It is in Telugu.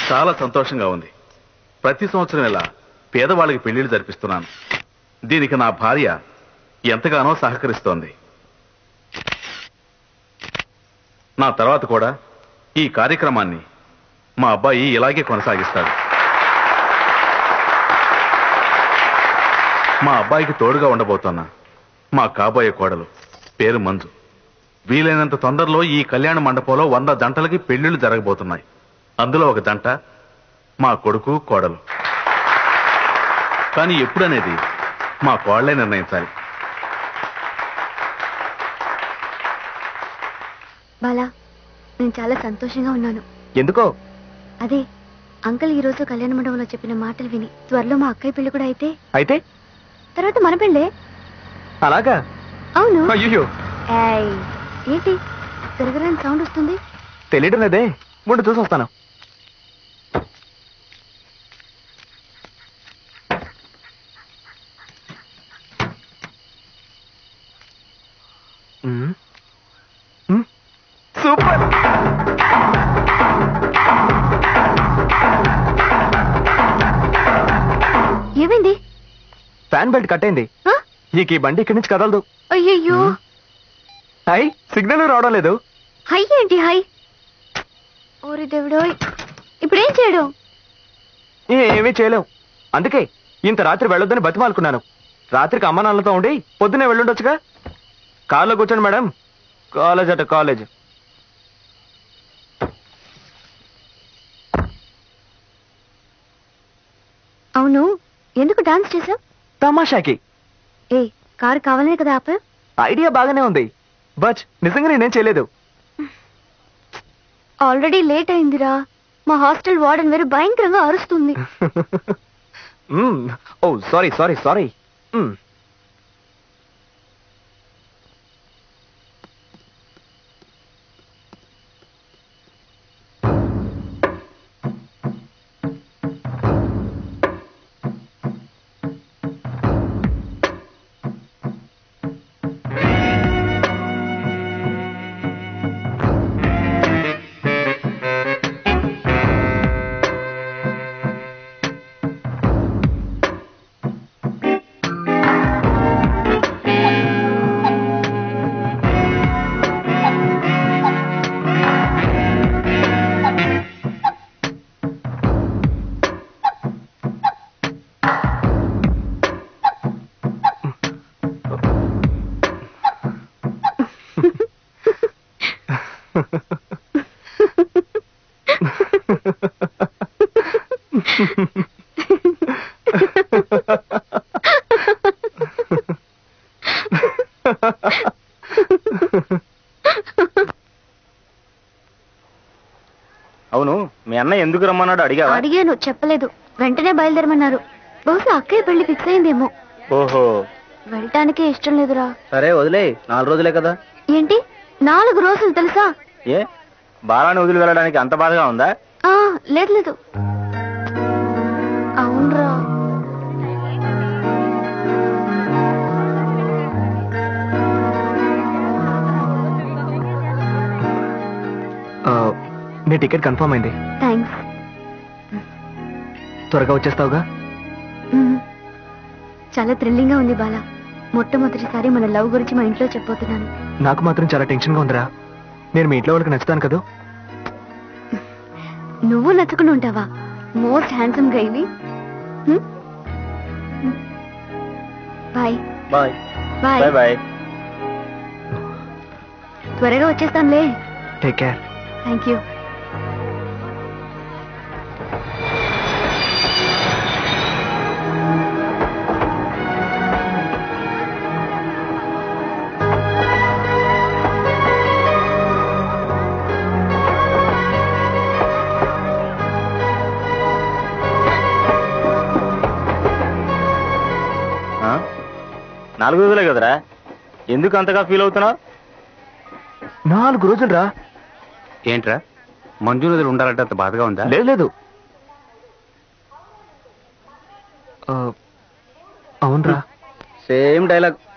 చాలా సంతోషంగా ఉంది ప్రతి సంవత్సరం ఇలా పేదవాళ్ళకి పెళ్లిళ్ళు జరిపిస్తున్నాను దీనికి నా భార్య ఎంతగానో సహకరిస్తోంది నా తర్వాత కూడా ఈ కార్యక్రమాన్ని మా అబ్బాయి ఇలాగే కొనసాగిస్తాడు మా అబ్బాయికి తోడుగా ఉండబోతున్న మా కాబోయే కోడలు పేరు మంజు వీలైనంత తొందరలో ఈ కళ్యాణ మండపంలో వంద జంటలకి పెళ్లిళ్లు జరగబోతున్నాయి అందులో ఒక జంట మా కొడుకు కోడలు కానీ ఎప్పుడనేది మా కోడలే నిర్ణయించాలి బాలా నేను చాలా సంతోషంగా ఉన్నాను ఎందుకో అదే అంకుల్ ఈ రోజు కళ్యాణ మండపంలో చెప్పిన మాటలు విని త్వరలో మా అక్కయ్య పెళ్లి కూడా అయితే అయితే తర్వాత మన పెళ్ళే అలాగా అవును అయ్యో ఏయ్, ఏంటి తిరగరాని సౌండ్ వస్తుంది తెలియడం లేదే ముందు చూసి వస్తాను మ్మ్. మ్మ్. సూపర్ ఏమైంది ఫ్యాన్ బెల్ట్ కట్టయింది ఆ? నీకు ఈ బండి ఇక్కడి నుంచి కదలదు అయ్యయ్యో హై సిగ్నల్ రావడం లేదు హై ఏంటి హై ఓరి దేవుడోయ్ ఇప్పుడేం చేయడం ఏమీ చేయలేవు అందుకే ఇంత రాత్రి వెళ్ళొద్దని బతిమాలుకున్నాను రాత్రికి అమ్మ నాన్నలతో ఉండి పొద్దునే వెళ్ళుండొచ్చుగా కార్లో కూర్చోండి మేడం కాలేజ్ అట కాలేజ్ అవును ఎందుకు డాన్స్ చేసావు తమాషాకి ఏ కారు కావాలనే కదా ఆపా ఐడియా బాగానే ఉంది బట్ నిజంగా నేనేం చేయలేదు ఆల్రెడీ లేట్ అయిందిరా మా హాస్టల్ వార్డెన్ వేరు భయంకరంగా అరుస్తుంది మ్మ్. ఓ సారీ సారీ సారీ మ్మ్. అవును మీ అన్న ఎందుకు రమ్మన్నాడు అడిగావా అడిగాను చెప్పలేదు వెంటనే బయలుదేరమన్నారు బహుశా అక్కయ్య పెళ్లి ఫిక్స్ అయిందేమో ఓహో వెళ్ళటానికే ఇష్టం లేదురా సరే వదిలే నాలుగు రోజులే కదా ఏంటి నాలుగు రోజులు తెలుసా ఏ బాలాన్ని వదిలి వెళ్ళడానికి అంత బాధగా ఉందా ఆ లేదు లేదు అవునరా ఆ, నీ టికెట్ కన్ఫర్మ్ అయింది థ్యాంక్స్ త్వరగా వచ్చేస్తావుగా చాలా థ్రిల్లింగ్ గా ఉంది బాలా మొట్టమొదటిసారి మన లవ్ గురించి మా ఇంట్లో చెప్పబోతున్నాను నాకు మాత్రం చాలా టెన్షన్గా ఉందిరా నేను మీ ఇంట్లో వాళ్ళకి నచ్చుతాను కదా నువ్వు నచ్చుకుని ఉంటావా మోస్ట్ హ్యాండ్సమ్ గా ఇవి bye bye bye bye bye త్వరగా వచ్చేస్తానులే టేక్ కేర్ థ్యాంక్ యూ ఆ? నాలుగు రోజులే కదరా ఎందుకు అంతగా ఫీల్ అవుతున్నావు నాలుగు రోజులు రా ఏంట్రా మంజు నదులు ఉండాలంటే అంత బాధగా ఉందా లేదు లేదు ఆ, అవునరా సేమ్ డైలాగ్